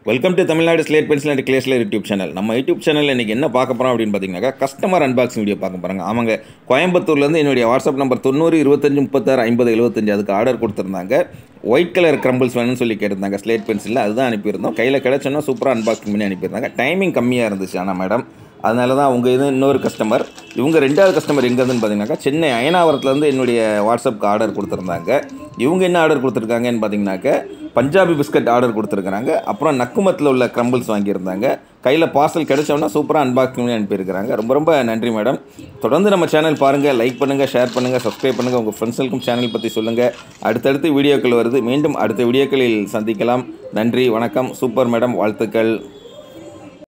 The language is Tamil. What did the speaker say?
welcome to Tamil Nadu slate pencil and கிளேஸ்ல யூடியூப் சேனல் நம்ம யூடியூப் சேனலில் இன்றைக்கி என்ன பார்க்க போகிறோம் அப்படின்னு பார்த்தீங்கன்னாக்கா கஸ்டமர் அன்பாக்சிங் வீடியோ பார்க்க போகிறாங்க அவங்க கோயம்புத்தூர்லேருந்து என்னுடைய வாட்ஸ்அப் நம்பர் தொண்ணூறு இருபத்தஞ்சு முப்பத்தாறு ஐம்பது எழுபத்தஞ்சு அதுக்கு ஆர்டர் கொடுத்துருந்தாங்க ஒயிட் கலர் கிரம்பிள்ஸ் வேணும்னு சொல்லி கேட்டிருந்தாங்க ஸ்லேட் பென்சிலில் அதுதான் அனுப்பியிருந்தோம் கையில் கிடச்சோன்னா சூப்பராக அன்பாக்சிங் பண்ணி அனுப்பியிருந்தாங்க டைமிங் கம்மியாக இருந்துச்சு ஆனால் மேடம் அதனால தான் அவங்க இது இன்னொரு கஸ்டமர் இவங்க ரெண்டாவது கஸ்டமர் எங்கேருந்துன்னு பார்த்தீங்கன்னாக்கா சென்னை அயனாவரத்துலேருந்து என்னுடைய வாட்ஸ்அப்புக்கு ஆர்டர் கொடுத்துருந்தாங்க இவங்க என்ன ஆர்டர் கொடுத்துருக்காங்கன்னு பார்த்தீங்கன்னாக்க பஞ்சாபி பிஸ்கட் ஆர்டர் கொடுத்துருக்காங்க அப்புறம் நக்குமத்தில் உள்ள கிரம்பிள்ஸ் வாங்கியிருந்தாங்க கையில் பார்சல் கிடைச்சோன்னா சூப்பராக அன்பாக்சிங் பண்ணி அனுப்பியிருக்கிறாங்க ரொம்ப ரொம்ப நன்றி மேடம் தொடர்ந்து நம்ம சேனல் பாருங்கள் லைக் பண்ணுங்கள் ஷேர் பண்ணுங்கள் சப்ஸ்கிரைப் பண்ணுங்கள் உங்கள் ஃப்ரெண்ட்ஸுக்கும் சேனல் பற்றி சொல்லுங்கள் அடுத்தடுத்து வீடியோக்கள் வருது மீண்டும் அடுத்த வீடியோக்களில் சந்திக்கலாம் நன்றி வணக்கம் சூப்பர் மேடம் வாழ்த்துக்கள்